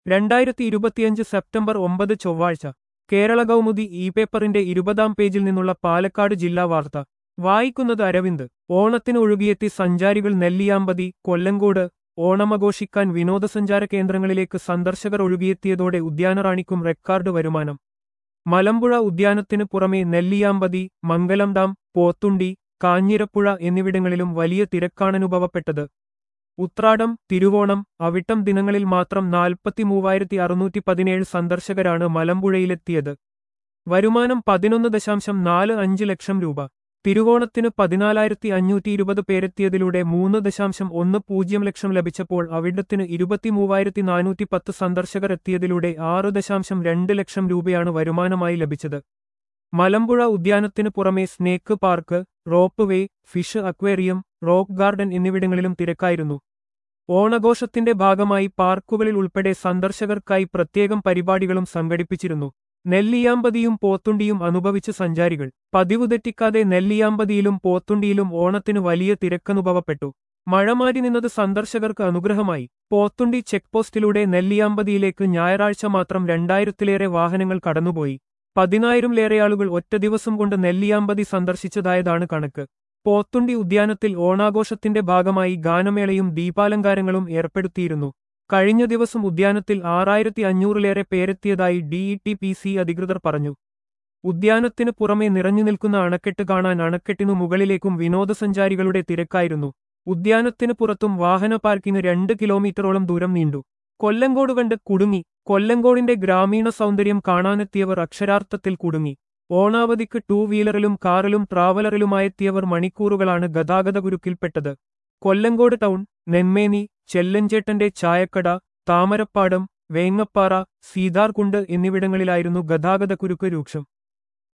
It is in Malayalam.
രണ്ടായിരത്തി ഇരുപത്തിയഞ്ച് സെപ്റ്റംബർ ഒമ്പത് ചൊവ്വാഴ്ച കേരള കൗമുദി ഇ പേപ്പറിന്റെ ഇരുപതാം പേജിൽ നിന്നുള്ള പാലക്കാട് ജില്ലാ വാർത്ത വായിക്കുന്നത് അരവിന്ദ് ഓണത്തിന് ഒഴുകിയെത്തി സഞ്ചാരികൾ നെല്ലിയാമ്പതി കൊല്ലങ്കോട് ഓണമാഘോഷിക്കാൻ വിനോദസഞ്ചാര കേന്ദ്രങ്ങളിലേക്ക് സന്ദർശകർ ഒഴുകിയെത്തിയതോടെ ഉദ്യാനറാണിക്കും റെക്കോർഡ് വരുമാനം മലമ്പുഴ ഉദ്യാനത്തിന് പുറമെ നെല്ലിയാമ്പതി മംഗലം ഡാം പോത്തുണ്ടി കാഞ്ഞിരപ്പുഴ എന്നിവിടങ്ങളിലും വലിയ തിരക്കാണനുഭവപ്പെട്ടത് ഉത്രാടം തിരുവോണം അവിട്ടം ദിനങ്ങളിൽ മാത്രം നാൽപ്പത്തി മൂവായിരത്തി അറുന്നൂറ്റി പതിനേഴ് സന്ദർശകരാണ് മലമ്പുഴയിലെത്തിയത് വരുമാനം പതിനൊന്ന് ദശാംശം നാല് അഞ്ച് ലക്ഷം രൂപ തിരുവോണത്തിന് പതിനാലായിരത്തി അഞ്ഞൂറ്റി ഇരുപത് പേരെത്തിയതിലൂടെ മൂന്ന് ദശാംശം ഒന്ന് പൂജ്യം ലക്ഷം ലഭിച്ചപ്പോൾ അവിടത്തിന് ഇരുപത്തിമൂവായിരത്തി നാനൂറ്റി പത്ത് സന്ദർശകർ എത്തിയതിലൂടെ ആറ് ദശാംശം രണ്ട് ലക്ഷം രൂപയാണ് വരുമാനമായി ലഭിച്ചത് മലമ്പുഴ ഉദ്യാനത്തിന് പുറമെ snake park ropeway fish aquarium rock garden എന്നിവിടങ്ങളിലും തിരക്കായിരുന്നു ഓണഘോഷത്തിന്റെ ഭാഗമായി പാർക്കുകളിൽ ഉൾപ്പെടെ സന്ദർശകർക്കായി പ്രത്യേകം പരിപാടികളും സംഘടിപ്പിച്ചിരുന്നു നെല്ലിയാമ്പതിയും പോത്തുണ്ടിയും അനുഭവിച്ച സഞ്ചാരികൾ പതിവ് തെറ്റിക്കാതെ നെല്ലിയാമ്പതിയിലും പോത്തുണ്ടിയിലും ഓണത്തിന് വലിയ തിരക്കനുഭവപ്പെട്ടു മഴ മാറി നിന്നത് സന്ദർശകർക്ക് അനുഗ്രഹമായി പോത്തുണ്ടി ചെക്ക് പോസ്റ്റിലൂടെ നെല്ലിയാമ്പതിയിലേക്ക് ഞായറാഴ്ച മാത്രം രണ്ടായിരത്തിലേറെ വാഹനങ്ങൾ കടന്നുപോയി പതിനായിരംലേറെ ആളുകൾ ഒറ്റ ദിവസം കൊണ്ട് നെല്ലിയാമ്പതി സന്ദർശിച്ചതായതാണ് കണക്ക് പോത്തുണ്ടി ഉദ്യാനത്തിൽ ഓണാഘോഷത്തിന്റെ ഭാഗമായി ഗാനമേളയും ദീപാലങ്കാരങ്ങളും ഏർപ്പെടുത്തിയിരുന്നു കഴിഞ്ഞ ദിവസം ഉദ്യാനത്തിൽ ആറായിരത്തി അഞ്ഞൂറിലേറെ പേരെത്തിയതായി ഡിഇടി പി സി അധികൃതർ പറഞ്ഞു ഉദ്യാനത്തിന് പുറമെ നിറഞ്ഞു നിൽക്കുന്ന അണക്കെട്ട് കാണാൻ അണക്കെട്ടിനു മുകളിലേക്കും വിനോദസഞ്ചാരികളുടെ തിരക്കായിരുന്നു ഉദ്യാനത്തിന് പുറത്തും വാഹന പാർക്കിംഗ് രണ്ട് കിലോമീറ്ററോളം ദൂരം നീണ്ടു കൊല്ലങ്കോട് കണ്ട് കുടുങ്ങി കൊല്ലങ്കോടിന്റെ ഗ്രാമീണ സൗന്ദര്യം കാണാനെത്തിയവർ അക്ഷരാർത്ഥത്തിൽ കുടുങ്ങി ഓണാവധിക്ക് ടൂ വീലറിലും കാറിലും ട്രാവലറിലുമായെത്തിയവർ മണിക്കൂറുകളാണ് ഗതാഗതകുരുക്കിൽപ്പെട്ടത് കൊല്ലങ്കോട് ടൗൺ നെന്മേനി ചെല്ലഞ്ചേട്ടന്റെ ചായക്കട താമരപ്പാടം വേങ്ങപ്പാറ സീതാർകുണ്ട് എന്നിവിടങ്ങളിലായിരുന്നു ഗതാഗതക്കുരുക്ക് രൂക്ഷം